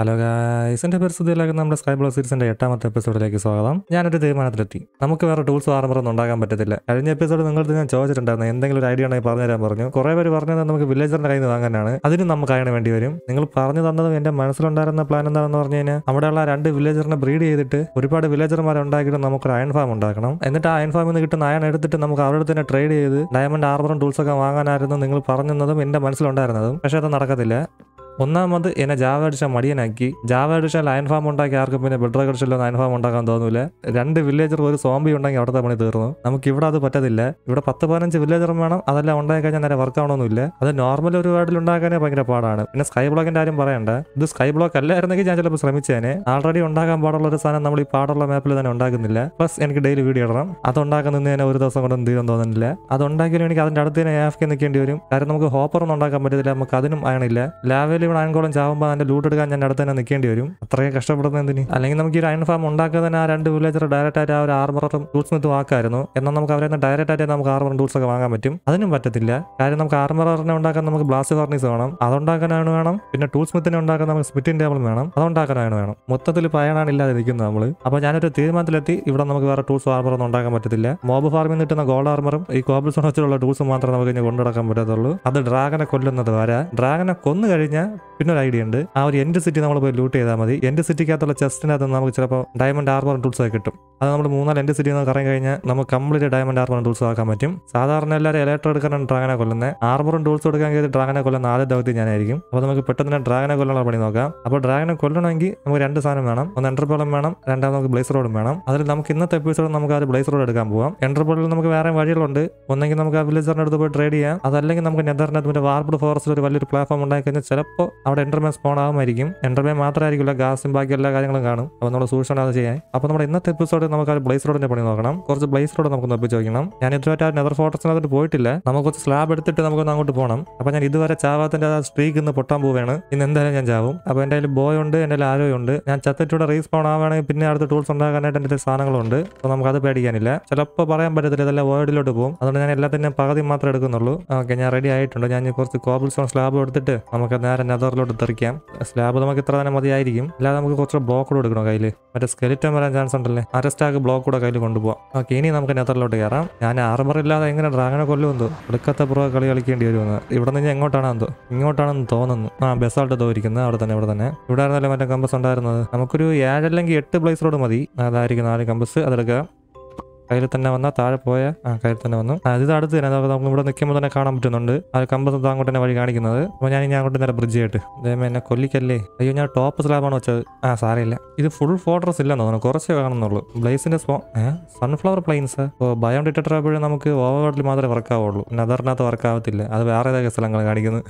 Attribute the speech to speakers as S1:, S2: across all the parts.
S1: Hello guys എൻ്റെ പരിസ്ഥിതിയിലേക്ക് നമ്മുടെ sky blow സീരീസിന്റെ എട്ടാമത്തെ എപ്പിസോഡിലേക്ക് സ്വാഗതം ഞാനൊരു തീരുമാനത്തിലെത്തി നമുക്ക് വേറെ ടൂൾസ് ആർമറൊന്നും ഉണ്ടാക്കാൻ പറ്റത്തില്ല കഴിഞ്ഞ എപ്പിസോഡ് നിങ്ങൾക്ക് ഞാൻ ചോദിച്ചിട്ടുണ്ടായിരുന്നു എന്തെങ്കിലും ഒരു ഐഡിയ ഉണ്ടെങ്കിൽ പറഞ്ഞുതരാൻ പറഞ്ഞു കുറേ പേര് പറഞ്ഞത് നമുക്ക് വില്ലേജറിന്റെ കയ്യിൽ നിന്ന് വാങ്ങാനാണ് അതിനും നമുക്ക് അയണ് വേണ്ടി വരും നിങ്ങൾ പറഞ്ഞു തന്നതും എൻ്റെ മനസ്സിലുണ്ടായിരുന്ന പ്ലാൻ എന്താണെന്ന് പറഞ്ഞു കഴിഞ്ഞാൽ അവിടെയുള്ള രണ്ട് വില്ലേജറിനെ ബ്രീഡ് ചെയ്തിട്ട് ഒരുപാട് വില്ലേജർമാരെ ഉണ്ടാക്കിയിട്ട് നമുക്കൊരു അയൺ ഫാം ഉണ്ടാക്കണം എന്നിട്ട് ആ അയൺ ഫാമിൽ നിന്ന് കിട്ടുന്ന അയൺ എടുത്തിട്ട് നമുക്ക് അവിടെ തന്നെ ട്രേഡ് ചെയ്ത് ഡയമണ്ട് ആർമറും ടൂൾസ് ഒക്കെ വാങ്ങാനായിരുന്നു നിങ്ങൾ പറഞ്ഞതും എൻ്റെ മനസ്സിലുണ്ടായിരുന്നതും പക്ഷേ അത് നടക്കത്തില്ല ഒന്നാമത് എന്നെ ജാവ അടിച്ച മടിയനാക്കി ജാവ അടിച്ചാൽ അയൺ ഫാം ഉണ്ടാക്കി ആർക്കും പിന്നെ ബെഡ്രോക്ക് അടിച്ചല്ലോ അയൺ ഫാം ഉണ്ടാക്കാൻ തോന്നൂല രണ്ട് വില്ലേജർ ഒരു സോംബി ഉണ്ടെങ്കിൽ അവിടുത്തെ പണി തീർന്നു നമുക്ക് ഇവിടെ അത് പറ്റത്തില്ല ഇവിടെ പത്ത് പതിനഞ്ച് വില്ലേജറും വേണം അതെല്ലാം ഉണ്ടായി കഴിഞ്ഞാൽ നേരെ വർക്ക് ആവണമെന്നില്ല അത് നോർമൽ ഒരു വാർഡിൽ ഉണ്ടാക്കാനേ ഭയങ്കര പാടാണ് പിന്നെ സ്കൈ ബ്ലോക്കിന്റെ കാര്യം പറയണ്ട ഇത് സ്കൈ ബ്ലോക്ക് അല്ലായിരുന്നെങ്കിൽ ഞാൻ ചിലപ്പോൾ ശ്രമിച്ചേനെ ആൾറെഡി ഉണ്ടാക്കാൻ പാടുള്ള ഒരു സാധനം നമ്മൾ ഈ പാടുള്ള മാപ്പിൽ തന്നെ ഉണ്ടാക്കുന്നില്ല പ്ലസ് എനിക്ക് ഡെയിലി വീഡിയോ ഇടണം അത് ഉണ്ടാക്കാൻ നിന്ന് തന്നെ ഒരു ദിവസം കൊണ്ടൊന്നും തീരും തോന്നുന്നില്ല അത് ഉണ്ടാക്കിയാലും എനിക്ക് അതിന്റെ അടുത്ത് തന്നെ ആഫ്ക്ക് നിൽക്കേണ്ടി വരും കാരണം നമുക്ക് ഹോപ്പർ ഒന്നും ഉണ്ടാക്കാൻ പറ്റത്തില്ല നമുക്ക് അതിനും അയണില്ല ലാവയിൽ ഇവിടെ അയൺകോളം ചാവുമ്പോൾ അതിന്റെ ലൂട്ട് എടുക്കാൻ ഞാൻ അടുത്ത് തന്നെ നിൽക്കേണ്ടി വരും അത്രയും കഷ്ടപ്പെടുന്ന എന്തിന് അല്ലെങ്കിൽ നമുക്ക് ഈ ഒരു അയൺ ഫാം ഉണ്ടാക്കാൻ തന്നെ ആ രണ്ട് വില്ലേജർ ഡയറക്റ്റ് ആയിട്ട് ആ ഒരു ആർമറും ടൂൾസ് സ്മിത്തും ആക്കായിരുന്നു എന്നാൽ നമുക്ക് അവരെ ഡയറക്റ്റ് ആയിട്ട് നമുക്ക് ആർമറും ടൂൾസ് ഒക്കെ വാങ്ങാൻ പറ്റും അതിനും പറ്റത്തില്ല കാര്യം നമുക്ക് ആർമറിനെ ഉണ്ടാക്കാൻ നമുക്ക് ബ്ലാസ്റ്റ് ഫർണീസ് വേണം അതുണ്ടാക്കാനാണ് വേണം പിന്നെ ടൂൾ സ്മിത്തിനെ ഉണ്ടാക്കാൻ നമുക്ക് സ്മിറ്റിൻ ടേബിൾ വേണം അതുണ്ടാക്കാനാണ് വേണം മൊത്തത്തിൽ പയണാണ് ഇല്ലാതെ ഇരിക്കുന്നത് നമ്മൾ അപ്പോൾ ഞാനൊരു തീരുമാനത്തിലെത്തി ഇവിടെ നമുക്ക് വേറെ ടൂൾസ് ആർമറൊന്നും ഉണ്ടാക്കാൻ പറ്റത്തില്ല മോബ് ഫാർമിൽ നിന്ന് കിട്ടുന്ന ഗോൾഡ് ആർമറും ഈ കോബിൾ സോൺ വെച്ചുള്ള ടൂൾസും മാത്രമേ നമുക്ക് ഇനി കൊണ്ടുനടക്കാൻ പറ്റത്തുള്ളൂ അത് ഡ്രാഗനെ കൊല്ലുന്നത് വരെ ഡ്രാഗനെ കൊന്നു കഴിഞ്ഞാൽ പിന്നെ ഒരു ഐഡിയ ഉണ്ട് ആ ഒരു എൻഡ് സിറ്റി നമ്മൾ പോയി ലൂട്ട് ചെയ്താൽ മതി എൻഡ് സിറ്റിക്കകത്തുള്ള ചെസ്റ്റിനകത്ത് നമുക്ക് ചിലപ്പോൾ ഡയമണ്ട് ആർമർ ടൂൾസ് ഒക്കെ കിട്ടും അത് നമ്മൾ മൂന്നാല് എൻഡ് സിറ്റി നിന്ന് കറങ്ങി കഴിഞ്ഞാൽ നമുക്ക് കംപ്ലീറ്റ് ഡയമണ്ട് ആർമർ ടൂൾസ് ആക്കാൻ പറ്റും സാധാരണ എല്ലാവരും ഇലക്ട്രോ എടുക്കാനാണ് ഡ്രാഗനെ കൊല്ലുന്നത് ആർമറും ടൂൾസ് എടുക്കാൻ കയറി ഡ്രാഗനെ കൊല്ലുന്ന ആദ്യ ദൗത്യം ഞാനായിരിക്കും അപ്പോൾ നമുക്ക് പെട്ടെന്ന് തന്നെ ഡ്രാഗനെ കൊല്ലാനുള്ള പണി നോക്കാം അപ്പോൾ ഡ്രാഗനെ കൊല്ലണമെങ്കിൽ നമുക്ക് രണ്ട് സാധനം വേണം ഒന്ന് എൻ്റർപോളം വേണം രണ്ടാമത് നമുക്ക് ബ്ലേസ് റോഡും വേണം അതിൽ നമുക്ക് ഇന്നത്തെ എപ്പിസോഡ് നമുക്ക് ആ ഒരു ബ്ലേസ് റോഡ് എടുക്കാൻ പോവാം എൻ്റർപോളിൽ നമുക്ക് വേറെ വഴികളുണ്ട് ഒന്നെങ്കിൽ നമുക്ക് ആ വില്ലേജറിന്റെ അടുത്ത് പോയി ട്രേഡ് ചെയ്യാം അതല്ലെങ്കിൽ നമുക്ക് നെതറിനകത്ത് പിന്നെ വാർബിഡ് ഫോറസ്റ്റിൽ ഒരു വലിയൊരു പ്ലാറ്റ്ഫോം ഉണ്ടായി കഴിഞ്ഞാൽ ചിലപ്പോൾ അവിടെ എൻ്റർമാൻ സ്പോൺ ആകുമായിരിക്കും എൻ്റർമാൻ മാത്രമായിരിക്കില്ല ഗാസും ബാക്കി എല്ലാ കാര്യങ്ങളും കാണും അപ്പോൾ നമ്മൾ സൂക്ഷിക്കണം അത് ചെയ്യാൻ അപ്പോൾ നമ്മുടെ ഇന്നത്തെ എപ്പിസോഡ് നമുക്ക് ആ ബ്ലേസ് റോഡിന്റെ പണി നോക്കണം കുറച്ച് ബ്ലേസ് റോഡ് നമുക്ക് ഒപ്പിച്ച് വയ്ക്കണം ഞാൻ ഇതുവരെ ആ നെതർ ഫോറസ്റ്റിനകത്ത് പോയിട്ടില്ല നമുക്ക് കുറച്ച് സ്ലാബ് എടുത്തിട്ട് നമുക്കൊന്ന് അങ്ങോട്ട് പോകണം അപ്പോൾ ഞാൻ ഇതുവരെ ചാവാത്തിന്റെ ആ സ്ട്രീക്ക് ഇന്ന് പൊട്ടാൻ പോവുകയാണ് ഇന്ന് എന്തായാലും ഞാൻ ചാവും അപ്പോൾ എൻ്റെ കയ്യിൽ ബോയ് ഉണ്ട് എൻ്റെ കയ്യിൽ ആരോഗ്യം ഉണ്ട് ഞാൻ ചത്തിട്ടൂടെ റീസ്പോൺ ആവുകയാണെങ്കിൽ പിന്നെ അടുത്ത ടൂൾസ് ഉണ്ടാക്കാനായിട്ട് എൻ്റെ കയ്യിൽ സാധനങ്ങളുണ്ട് അപ്പോൾ നമുക്ക് അത് പേടിക്കാനില്ല ചിലപ്പോൾ പറയാൻ പറ്റത്തില്ല ഇതെല്ലാം വേർഡിലോട്ട് പോകും അതുകൊണ്ട് ഞാൻ എല്ലാത്തിനും പകുതി മാത്രമേ എടുക്കുന്നുള്ളൂ ഓക്കെ ഞാൻ റെഡി ആയിട്ടുണ്ട് ഞാൻ ഇനി കുറച്ച് കോബിൾ സ്റ്റോൺ സ്ലാബ് എടുത്തിട്ട് നമുക്ക് നേരെ നെതറിലോട്ട് തെറിക്കാം സ്ലാബ് നമുക്ക് ഇത്ര തന്നെ മതിയായിരിക്കും അല്ലാതെ നമുക്ക് കുറച്ച് ബ്ലോക്ക് കൂടെ എടുക്കണം കയ്യിൽ മറ്റേ സ്കെലിറ്റൻ വരാൻ ചാൻസ് ഉണ്ടല്ലേ അര സ്റ്റാക്ക് ബ്ലോക്ക് കൂടെ കയ്യിൽ കൊണ്ടുപോകാം ഓക്കെ ഇനി നമുക്ക് നെതറിലോട്ട് കയറാം ഞാൻ ആർമർ ഇല്ലാതെ എങ്ങനെ ഡ്രാഗനെ കൊല്ലുമെന്തോ എടുക്കത്തെ പ്രോ കളി കളിക്കേണ്ടി വരുമെന്ന് ഇവിടെ നിന്ന് എങ്ങോട്ടാണ് എന്തോ ഇങ്ങോട്ടാണെന്ന് തോന്നുന്നു ആ ബസ്സാൾട്ട് എന്തോ ഇരിക്കുന്നത് അവിടെ തന്നെ ഇവിടെ തന്നെ ഇവിടെ ആയിരുന്നല്ലേ മറ്റേ കമ്പസ് ഉണ്ടായിരുന്നത് നമുക്കൊരു ഏഴല്ലെങ്കിൽ എട്ട് പ്ലേസ് റോഡ് മതി അതായിരിക്കും നാല് കമ്പസ് അതെടുക്കുക കയ്യിൽ തന്നെ വന്നാൽ താഴെ പോയ ആ കയ്യിൽ തന്നെ വന്നു ആ, ഇത് അടുത്ത് തന്നെ അതായത് നമുക്ക് ഇവിടെ നിൽക്കുമ്പോൾ തന്നെ കാണാൻ പറ്റുന്നുണ്ട് ആ കമ്പസ് ഇത് അങ്ങോട്ട് തന്നെ വഴി കാണിക്കുന്നത് അപ്പോൾ ഞാൻ ഇനി അങ്ങോട്ട് നേരെ ബ്രിഡ്ജ് ആയിട്ട് ദൈവമേ എന്നെ കൊല്ലിക്കല്ലേ അയ്യോ ഞാൻ ടോപ്പ് സ്ലാബാണ് വെച്ചത് ആ സാരമില്ല ഇത് ഫുൾ ഫോട്ടോസ് ഇല്ലെന്ന് തോന്നുന്നു കുറച്ചേ കാണുന്നുള്ളൂ ബ്ലേസിന്റെ സ്പോ ഏഹ് സൺഫ്ലവർ പ്ലെയിൻസ് അപ്പോൾ ബയോ ഡിറ്റക്ടർ ആകുമ്പോഴേ നമുക്ക് ഓവർവേഡിൽ മാത്രമേ വർക്ക് ആവുള്ളൂ പിന്നെ അതറിനകത്ത് വർക്ക് ആവത്തില്ല അത് വേറെ ഏതൊക്കെ സ്ഥലങ്ങൾ കാണിക്കുന്നത്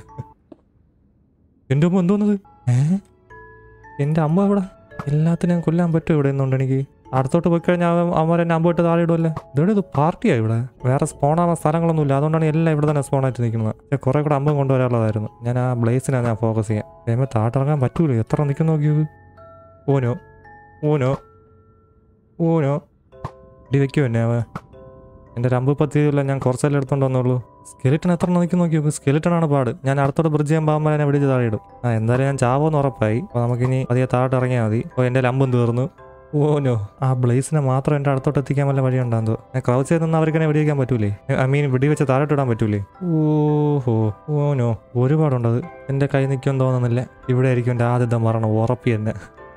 S1: എൻ്റെ അമ്മ എന്തോന്നത് ഏഹ് എൻ്റെ അമ്മ എവിടെ എല്ലാത്തിനെയും കൊല്ലാൻ പറ്റും ഇവിടെ നിന്നുണ്ട് എനിക്ക് അടുത്തോട്ട് പോയി കഴിഞ്ഞാൽ അവന്മാർ എന്നെ അമ്പ് ഇട്ട് താഴെ ഇടുമല്ലേ ഇതോടെ ഇത് പാർട്ടിയാണ് ഇവിടെ വേറെ സ്പോൺ ആവാൻ സ്ഥലങ്ങളൊന്നുമില്ല അതുകൊണ്ടാണ് എല്ലാം ഇവിടെ തന്നെ സ്പോൺ ആയിട്ട് നിൽക്കുന്നത് പക്ഷേ കുറേ കൂടെ അമ്പം കൊണ്ടുവരാനുള്ളതായിരുന്നു ഞാൻ ആ ബ്ലേസിനാണ് ഞാൻ ഫോക്കസ് ചെയ്യാം ദൈവമേ താട്ടിറങ്ങാൻ പറ്റൂല എത്ര നിൽക്കുന്നു നോക്കിയത് ഓനോ ഓനോ ഓനോ ഇടി വെക്കുമോ എന്നെ അവ എൻ്റെ ഒരു അമ്പ് പത്തിയല്ല ഞാൻ കുറച്ചല്ലേ എടുത്തോണ്ട് വന്നുള്ളൂ സ്കെലിറ്റൺ എത്ര നിൽക്കും നോക്കി നോക്ക് സ്കെലിറ്റൺ ആണ് പാട് ഞാൻ അടുത്തോട്ട് ബ്രിഡ്ജ് ചെയ്യാൻ പോകുമ്പോൾ എന്നെ പിടിച്ച് താഴെ ഇടും ആ എന്തായാലും ഞാൻ ചാവോന്ന് ഉറപ്പായി അപ്പോൾ നമുക്കിനി അധികം താഴോട്ട് ഇറങ്ങിയാൽ മതി അപ്പോൾ എൻ്റെ ലമ്പും തീർന്നു ഓനോ ആ ബ്ലേസിനെ മാത്രം എൻ്റെ അടുത്തോട്ട് എത്തിക്കാൻ വല്ല വഴി ഉണ്ടാകുന്നത് ഞാൻ ക്രൗച്ച് ചെയ്ത് നിന്ന് അവർക്ക് എന്നെ വെടിവെക്കാൻ പറ്റൂലേ ഐ മീൻ വെടി വെച്ച് താഴോട്ട് ഇടാൻ പറ്റൂലേ ഓഹോ ഓനോ ഒരുപാടുണ്ടത് എൻ്റെ കൈ നിൽക്കുമെന്ന് തോന്നുന്നില്ല ഇവിടെ ആയിരിക്കും എൻ്റെ ആദ്യത്തെ മരണം ഉറപ്പി തന്നെ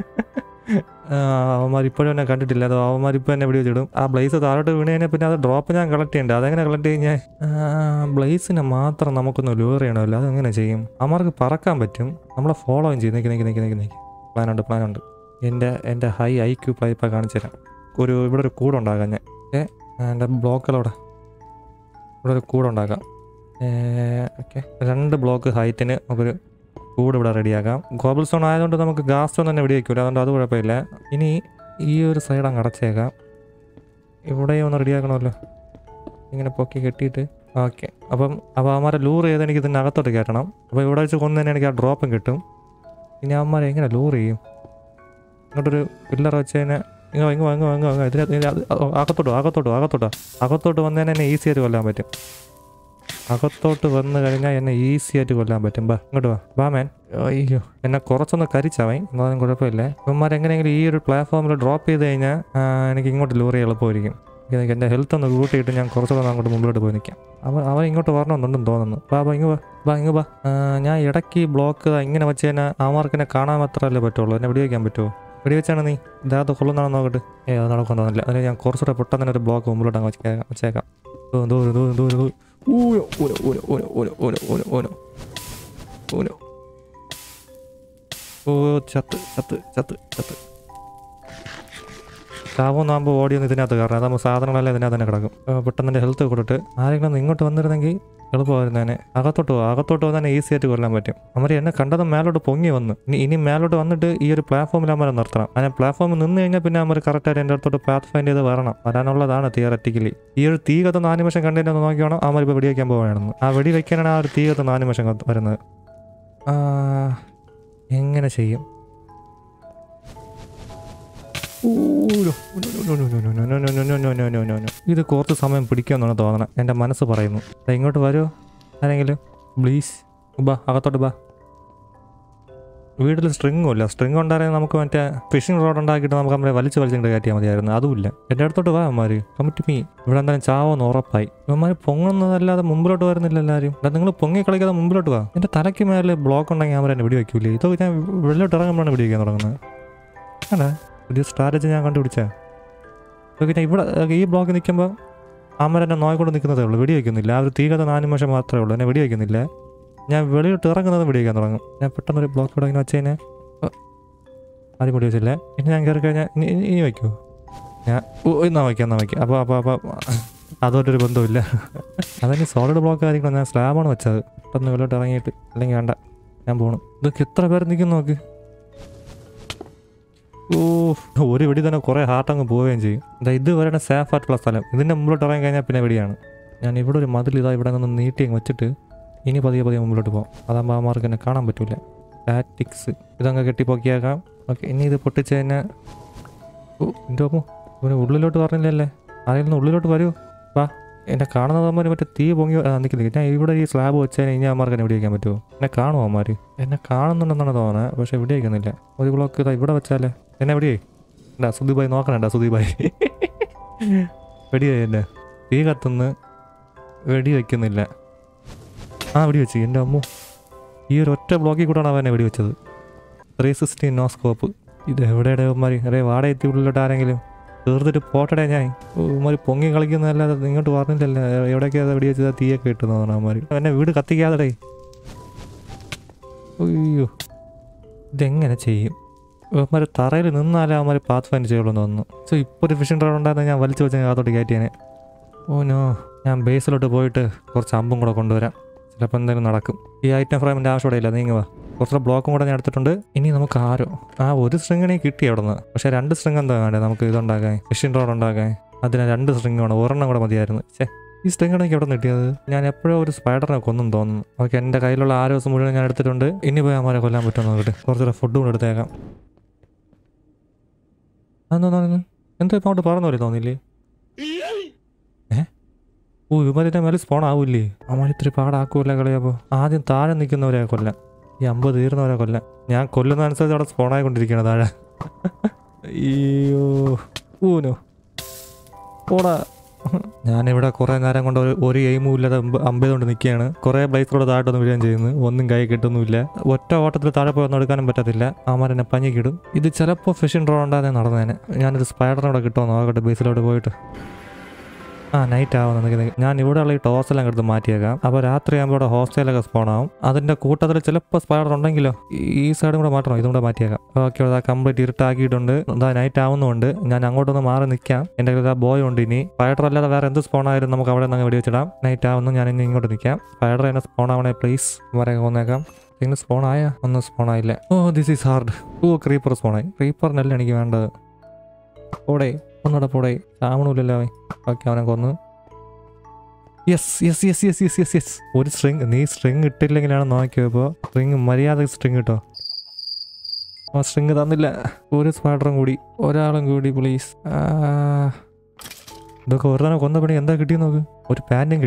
S1: അവന്മാർ ഇപ്പോഴും എന്നെ കണ്ടിട്ടില്ല അതോ അവന്മാർ ഇപ്പോൾ എന്നെ വെടി വെച്ചിടും ആ ബ്ലേസ് താഴോട്ട് വീണ് കഴിഞ്ഞാൽ പിന്നെ അത് ഡ്രോപ്പ് ഞാൻ കളക്ട് ചെയ്യണ്ടേ അതെങ്ങനെ കളക്ട് കഴിഞ്ഞാൽ ബ്ലേസിനെ മാത്രം നമുക്കൊന്ന് ലൂർ ചെയ്യണമല്ലോ അതെങ്ങനെ ചെയ്യും അവന്മാർക്ക് പറക്കാൻ പറ്റും നമ്മളെ ഫോളോയും ചെയ്യും നിൽക്കി നിൽക്കി നിൽക്കി നിൽക്കി നിൽക്കി പ്ലാനുണ്ട് പ്ലാനുണ്ട് എൻ്റെ എൻ്റെ ഹൈ ഐ ക്യൂ പൈപ്പ് കാണിച്ചു തരാം ഒരു ഇവിടെ ഒരു കൂടുണ്ടാക്കാം ഞാൻ ഏ എൻ്റെ ബ്ലോക്കുകളവിടെ ഇവിടെ ഒരു കൂടുണ്ടാക്കാം ഓക്കെ രണ്ട് ബ്ലോക്ക് ഹൈറ്റിന് നമുക്കൊരു കൂട് ഇവിടെ റെഡിയാക്കാം ഗോബിൾ സ്റ്റോൺ ആയതുകൊണ്ട് നമുക്ക് ഗ്യാസ് സ്റ്റോൺ തന്നെ വെടി വയ്ക്കൂല അതുകൊണ്ട് അത് കുഴപ്പമില്ല ഇനി ഈ ഒരു സൈഡ് അങ്ങ് അടച്ചേക്കാം ഇവിടെയും ഒന്ന് റെഡിയാക്കണമല്ലോ ഇങ്ങനെ പൊക്കി കെട്ടിയിട്ട് ഓക്കെ അപ്പം അപ്പോൾ അവന്മാരെ ലൂർ ചെയ്ത് എനിക്ക് ഇതിൻ്റെ അകത്തോട്ട് കയറ്റണം അപ്പോൾ ഇവിടെ വെച്ച് കൊന്നു തന്നെ എനിക്ക് ആ ഡ്രോപ്പും കിട്ടും ഇനി അവന്മാരെ എങ്ങനെ ലൂർ ചെയ്യും ഇങ്ങോട്ടൊരു പില്ലർ വെച്ച് കഴിഞ്ഞാൽ ഇങ്ങോ ഇങ്ങോ ഇങ്ങോ ഇങ്ങോ ഇതിന് ഇതിന് അത് അകത്തോട്ടോ അകത്തോട്ടോ അകത്തോട്ടോ അകത്തോട്ട് വന്നതിന് തന്നെ ഈസി ആയിട്ട് കൊല്ലാൻ പറ്റും അകത്തോട്ട് വന്നു കഴിഞ്ഞാൽ എന്നെ ഈസി ആയിട്ട് കൊല്ലാൻ പറ്റും ബാ ഇങ്ങോട്ട് വാ വാ മാൻ അയ്യോ എന്നെ കുറച്ചൊന്ന് കരിച്ചവൻ എന്നാലും കുഴപ്പമില്ല ഇവന്മാർ എങ്ങനെയെങ്കിലും ഈ ഒരു പ്ലാറ്റ്ഫോമിൽ ഡ്രോപ്പ് ചെയ്ത് കഴിഞ്ഞാൽ ആ, എനിക്ക് ഇങ്ങോട്ട് ലോറി എളുപ്പമായിരിക്കും എനിക്ക് എൻ്റെ ഹെൽത്ത് ഒന്ന് കൂട്ടിയിട്ട് ഞാൻ കുറച്ചൊക്കെ അങ്ങോട്ട് മുമ്പിലോട്ട് പോയി നിൽക്കാം അവൻ അവൻ ഇങ്ങോട്ട് വരണമെന്നുണ്ടെന്ന് തോന്നുന്നു ബാ ബാ ഇങ്ങ് വാ ബാ ഇങ്ങ് ബാ ആ, ഞാൻ ഇടയ്ക്ക് ബ്ലോക്ക് ഇങ്ങനെ വെച്ച് കഴിഞ്ഞാൽ അവന്മാർക്ക് എന്നെ കാണാൻ മാത്രമല്ലേ പറ്റുള്ളൂ എന്നെ വെടിവെക്കാൻ പറ്റുമോ വെടിവെച്ചാണ് നീ ഇതാകത്ത് കൊള്ളുന്നതാണെന്ന് നോക്കട്ടെ ഏ അത് നടക്കാൻ തോന്നില്ല അതിന് ഞാൻ കുറച്ചുകൂടെ പെട്ടെന്ന് തന്നെ ഒരു ബ്ലോക്ക് മുമ്പിലോട്ട് അങ്ങ് വെച്ചേക്കാം വെച്ചേക്കാം ദൂരം ദൂരം ദൂരം ദൂരം ദൂരം ഊയോ ഊനോ ഊനോ ഊനോ ഊനോ ഊനോ ഊനോ ഊനോ ഊനോ ഓ ചത്ത് ചത്ത് ചത്ത് ചത്ത് ചാവുന്നാകുമ്പോൾ ഓടിയൊന്നും ഇതിനകത്ത് കാരണം അതാകുമ്പോൾ സാധനങ്ങളെല്ലാം ഇതിനകത്ത് തന്നെ കിടക്കും ആ, പെട്ടെന്ന് എൻ്റെ ഹെൽത്ത് കൊടുത്തിട്ട് ആരെങ്കിലും ഒന്ന് ഇങ്ങോട്ട് വന്നിരുന്നെങ്കിൽ എളുപ്പമായിരുന്നേനെ അകത്തോട്ട് പോകും അകത്തോട്ട് വന്നാൽ ഈസി ആയിട്ട് കൊല്ലാൻ പറ്റും അവർ എന്നെ കണ്ടതും മേലോട്ട് പൊങ്ങി വന്ന് ഇനി ഇനി മേലോട്ട് വന്നിട്ട് ഈ ഒരു പ്ലാറ്റ്ഫോമിൽ അമ്മ നിർത്തണം അങ്ങനെ പ്ലാറ്റ്ഫോമിൽ നിന്ന് കഴിഞ്ഞാൽ പിന്നെ അമ്മ കറക്റ്റായിട്ട് എൻ്റെ അടുത്തോട്ട് പാത്ത് ഫൈൻഡ് ചെയ്ത് വരണം വരാനുള്ളതാണ് തിയററ്റിക്കലി ഈ ഒരു തീ കത്തുന്ന ആനിമേഷൻ കണ്ടതിനെ ഒന്ന് നോക്കിയാണോ അമ്മ ഇപ്പോൾ വെടി വയ്ക്കാൻ പോവുകയാണെന്ന് ആ വെടി വയ്ക്കാനാണ് ആ ഒരു തീ കത്തുന്ന ആനിമേഷൻ കത്ത് വരുന്നത് ആ, എങ്ങനെ ചെയ്യും ഊരോ. ഇത് കുറച്ച് സമയം പിടിക്കുമെന്നാണ് തോന്നണം എൻ്റെ മനസ്സ് പറയുന്നു ദാ ഇങ്ങോട്ട് വരുമോ ആരെങ്കിലും പ്ലീസ് ബാ അകത്തോട്ട് ബാ വീട്ടിൽ സ്ട്രിങ്ങും ഇല്ല സ്ട്രിങ് ഉണ്ടായിരുന്നെങ്കിൽ നമുക്ക് മറ്റേ ഫിഷിംഗ് റോഡ് ഉണ്ടാക്കിയിട്ട് നമുക്ക് നമ്മളെ വലിച്ച് വലിച്ചിട്ട് കയറ്റിയാൽ മതിയായിരുന്നു അതുമില്ല എൻ്റെ അടുത്തോട്ട് വാ അമ്മമാർ കമ്മിറ്റ് മീ ഇവിടെ എന്തായാലും ചാവോന്ന് ഉറപ്പായി ഇവന്മാർ പൊങ്ങുന്നതല്ലാതെ മുമ്പിലോട്ട് വരുന്നില്ല എല്ലാവരും എടാ നിങ്ങൾ പൊങ്ങി കളിക്കാതെ മുമ്പിലോട്ട് വാ എൻ്റെ തലയ്ക്ക് മേലെ ബ്ലോക്ക് ഉണ്ടെങ്കിൽ അവർ എന്നെ വെടി വയ്ക്കൂലേ ഇതൊക്കെ ഞാൻ വെള്ളിലോട്ട് ഇറങ്ങുമ്പോഴാണ് വെടി വയ്ക്കാൻ തുടങ്ങുന്നത് ആണേ പുതിയ സ്ട്രാറ്റജി ഞാൻ കണ്ടുപിടിച്ചേ ഇതൊക്കെ ഞാൻ ഇവിടെ ഈ ബ്ലോക്ക് നിൽക്കുമ്പോൾ അമ്മ എന്നെ നോയിക്കൊണ്ട് നിൽക്കുന്നതേ ഉള്ളൂ വെടി വയ്ക്കുന്നില്ല ആ ഒരു തീകത നാനിമേഷം മാത്രമേ ഉള്ളൂ എന്നെ വെടി വയ്ക്കുന്നില്ല ഞാൻ വെളിയിലോട്ട് ഇറങ്ങുന്നത് വെടി വയ്ക്കാൻ തുടങ്ങും ഞാൻ പെട്ടെന്ന് ഒരു ബ്ലോക്ക് ഇവിടെ ഇങ്ങനെ വെച്ച് കഴിഞ്ഞാൽ ആരും വെടി വെച്ചില്ല ഇനി ഞാൻ കയറി കഴിഞ്ഞാൽ ഇനി ഇനി- ഇനി വയ്ക്കുമോ ഞാൻ ഓ എന്നാ വയ്ക്കാം എന്നാ വയ്ക്കാം അപ്പോൾ അപ്പോൾ അപ്പോൾ അതുമായിട്ടൊരു ബന്ധമില്ല അതിന് സോളിഡ് ബ്ലോക്ക് ആയിരിക്കണം ഞാൻ സ്ലാബാണ് വെച്ചത് പെട്ടെന്ന് വെളിയിലോട്ട് ഇറങ്ങിയിട്ട് അല്ലെങ്കിൽ വേണ്ട ഞാൻ പോണു ഇതൊക്കെ എത്ര പേര് നിൽക്കുന്നു നോക്ക് ഓ ഒരു വെടി തന്നെ കുറേ ഹാർട്ട് അങ്ങ് പോവുകയും ചെയ്യും എന്താ ഇത് വരെ സേഫ് ആയിട്ടുള്ള സ്ഥലം ഇതിൻ്റെ മുമ്പിലോട്ട് ഇറങ്ങി കഴിഞ്ഞാൽ പിന്നെ വെടിയാണ് ഞാൻ ഇവിടെ ഒരു മതിൽ ഇതാ ഇവിടെ നിന്ന് നീട്ടി അങ്ങ് വെച്ചിട്ട് ഇനി പതിയെ പതിയെ മുമ്പിലോട്ട് പോകും അതാകുമ്പോൾ ആ മാർക്ക് എന്നെ കാണാൻ പറ്റൂല ടാറ്റിക്സ് ഇതങ്ങ് കെട്ടിപ്പൊക്കിയാക്കാം ഓക്കെ ഇനി ഇത് പൊട്ടിച്ച് കഴിഞ്ഞാൽ ഓ എൻ്റെ അമ്മോ ഇവന് ഉള്ളിലോട്ട് പറഞ്ഞില്ലല്ലേ ആരെങ്കിലും ഒന്ന് ഉള്ളിലോട്ട് വരൂ വാ എന്നെ കാണുന്നത് അമ്മ മറ്റേ തീ പൊങ്ങി ആ, നിൽക്ക് നിൽക്ക് ഞാൻ ഇവിടെ ഈ സ്ലാബ് വെച്ചാൽ ഇനി അമ്മമാർക്ക് എന്നെ വെടിവെക്കാൻ പറ്റുമോ എന്നെ കാണുമോ അമ്മമാർ എന്നെ കാണുന്നുണ്ടെന്നാണ് തോന്നുന്നത് പക്ഷേ വെടിവെക്കുന്നില്ല ഒരു ബ്ലോക്ക് ഇതാ ഇവിടെ വെച്ചാലേ എന്നെ വെടിയേ എന്താ സുധീബായി നോക്കണണ്ട സുധീബായി വെടിയായി എന്നെ തീ കത്തുന്ന് വെടി വയ്ക്കുന്നില്ല ആ വെടി വെച്ച് എൻ്റെ അമ്മു ഈ ഒരു ഒറ്റ ബ്ലോക്കിൽ കൂടെയാണ് അവനെ വെടി വെച്ചത് ത്രീ സിക്സ്റ്റി നോ സ്കോപ്പ് ഇത് എവിടെയുടെ ഉമ്മാരി അറേ വാടക എത്തി ഉള്ളിലോട്ട് ആരെങ്കിലും തീർത്തിട്ട് പോട്ടടെ ഞാൻ ഉമ്മാരി പൊങ്ങി കളിക്കുന്നതല്ലാതെ ഇങ്ങോട്ട് പറഞ്ഞില്ലല്ലോ എവിടെയൊക്കെയാ വെടി വെച്ചത് തീയൊക്കെ കിട്ടുന്നതാണ് അവന്മാർ എന്നെ വീട് കത്തിക്കാതെടേ അയ്യോ ഇതെങ്ങനെ ചെയ്യും അവന്മാർ തറയിൽ നിന്നാലേ അവന്മാർ പാത്ത് ഫൈൻഡ് ചെയ്യുള്ളൂ എന്ന് തോന്നുന്നു സോ ഇപ്പോൾ ഒരു ഫിഷിംഗ് റോഡ് ഉണ്ടായിരുന്ന ഞാൻ വലിച്ചു വെച്ച് അകത്തോട്ട് കയറ്റിയേനെ ഓ നോ ഞാൻ ബേസിലോട്ട് പോയിട്ട് കുറച്ച് അമ്പും കൂടെ കൊണ്ടുവരാം ചിലപ്പോൾ എന്തെങ്കിലും നടക്കും ഈ ഐറ്റം ഫ്രെയിമിൻ്റെ ആവശ്യമില്ല നീങ്ങ വാ കുറച്ച് ബ്ലോക്കും കൂടെ ഞാൻ എടുത്തിട്ടുണ്ട് ഇനി നമുക്ക് ആരോ ആ ഒരു സ്ട്രിങ്ങിനെ കിട്ടി അവിടെ നിന്ന് പക്ഷേ രണ്ട് സ്ട്രിങ് എന്താ വേണ്ടത് നമുക്ക് ഇതുണ്ടാക്കാൻ ഫിഷിംഗ് റോഡ് ഉണ്ടാക്കാൻ അതിന് രണ്ട് സ്ട്രിങ് വേണം ഒരെണ്ണം കൂടെ മതിയായിരുന്നു ഛേ ഈ സ്ട്രിങ് എനിക്ക് എവിടെ നിന്ന് കിട്ടിയത് ഞാൻ എപ്പോഴും ഒരു സ്പൈഡറിനെ കൊന്നും തോന്നുന്നു ഓക്കെ എൻ്റെ കയ്യിലുള്ള ആരോഗ്യം മുഴുവൻ ഞാൻ എടുത്തിട്ടുണ്ട് ഇനി പോയി അമ്മരെ കൊല്ലാൻ പറ്റുമോ നോക്കട്ടെ കുറച്ചുകൂടെ ഫുഡ് കൂടെ എടുത്തേക്കാം അതെന്താ തോന്നുന്നു എന്താ ഇപ്പം അങ്ങോട്ട് പറഞ്ഞ പോലെ തോന്നില്ലേ ഏ ഓ ഇവന്മാരുടെ മേലെ സ്പോൺ ആവൂലേ അമ്മ ഇത്തിരി പാടാക്കൂല കളിയപ്പോൾ ആദ്യം താഴെ നിൽക്കുന്നവരെ കൊല്ലാം ഈ അമ്പത് തീർന്നവരെ കൊല്ലാം ഞാൻ കൊല്ലുന്ന അനുസരിച്ച് അവിടെ സ്പോൺ ആയിക്കൊണ്ടിരിക്കുകയാണ് താഴെ അയ്യോ ഊനോ പോടാ ഞാനിവിടെ കുറേ നേരം കൊണ്ട് ഒരു ഒരു എയിമും ഇല്ലാതെ അമ്പ- അമ്പതുകൊണ്ട് നിൽക്കുകയാണ് കുറേ ബ്ലേസിലൂടെ താഴോട്ടൊന്നും വീഴുകയും ചെയ്യുന്നു ഒന്നും കൈ കിട്ടുന്നുമില്ല ഒറ്റ ഓട്ടത്തിൽ താഴെ പോയി ഒന്നും എടുക്കാനും പറ്റത്തില്ല അമാരെന്നെ പഞ്ഞിക്കിടും ഇത് ചിലപ്പോൾ ഫിഷിംഗ് ഡ്രോ ഉണ്ടാകുന്ന നടന്നേനെ ഞാനൊരു സ്പൈഡറിനോടെ കിട്ടുമോ നോക്കട്ടെ ബേസിലോട്ട് പോയിട്ട് ആ നൈറ്റ് ആവുന്ന നിൽക്കുന്നത് ഞാൻ ഇവിടെയുള്ള ഈ ടോർച്ചെല്ലാം എടുത്ത് മാറ്റിയേക്കാം അപ്പോൾ രാത്രി ആകുമ്പോൾ ഇവിടെ ഹോസ്റ്റലൊക്കെ സ്പോൺ ആവും അതിൻ്റെ കൂട്ടത്തിൽ ചിലപ്പോൾ സ്പൈഡർ ഉണ്ടെങ്കിലോ ഈ- ഈ സൈഡും കൂടെ മാറ്റണം ഇതും കൂടെ മാറ്റിയേക്കാം ഓക്കെ അതാ കംപ്ലീറ്റ് ഇരുട്ടാക്കിയിട്ടുണ്ട് അതാ നൈറ്റ് ആവുന്നുണ്ട് ഞാൻ അങ്ങോട്ടൊന്ന് മാറി നിൽക്കാം എൻ്റെ കയ്യിൽ ആ ബോയ് ഉണ്ട് ഇനി സ്പൈഡർ അല്ലാതെ വേറെ എന്ത് സ്പോൺ ആയാലും നമുക്ക് അവിടെ നിന്ന് വെടി വെച്ചിടാം നൈറ്റ് ആവുന്നു ഞാൻ ഇനി ഇങ്ങോട്ട് നിൽക്കാം സ്പൈഡർ എന്നെ സ്പോൺ ആവണേ പ്ലീസ് വരെ കൊന്നേക്കാം ഇങ്ങനെ സ്പോൺ ആയ ഒന്നും സ്പോൺ ആയില്ല oh this is hard oh creeper spawn ആയി ക്രീപ്പറിനല്ല എനിക്ക് വേണ്ടത് പോടേ ഒന്നുകൂടെ പോടേ ചാവണമില്ലല്ലോ അവൻ ഓക്കെ അവനെ കൊന്ന് yes yes yes yes yes yes yes ഒരു സ്ട്രിങ് നീ സ്ട്രിങ് ഇട്ടില്ലെങ്കിലാണ് നോക്കിയപ്പോൾ സ്ട്രിങ് മര്യാദ സ്ട്രിങ് കിട്ടോ ആ സ്ട്രിങ് തന്നില്ല ഒരു സ്പാഡറും കൂടി ഒരാളും കൂടി പ്ലീസ് ഇതൊക്കെ ഒരെണ്ണം കൊന്ന പണി എന്താ കിട്ടിയെന്ന് നോക്ക് ഒരു പാൻറ്റും കിട്ടി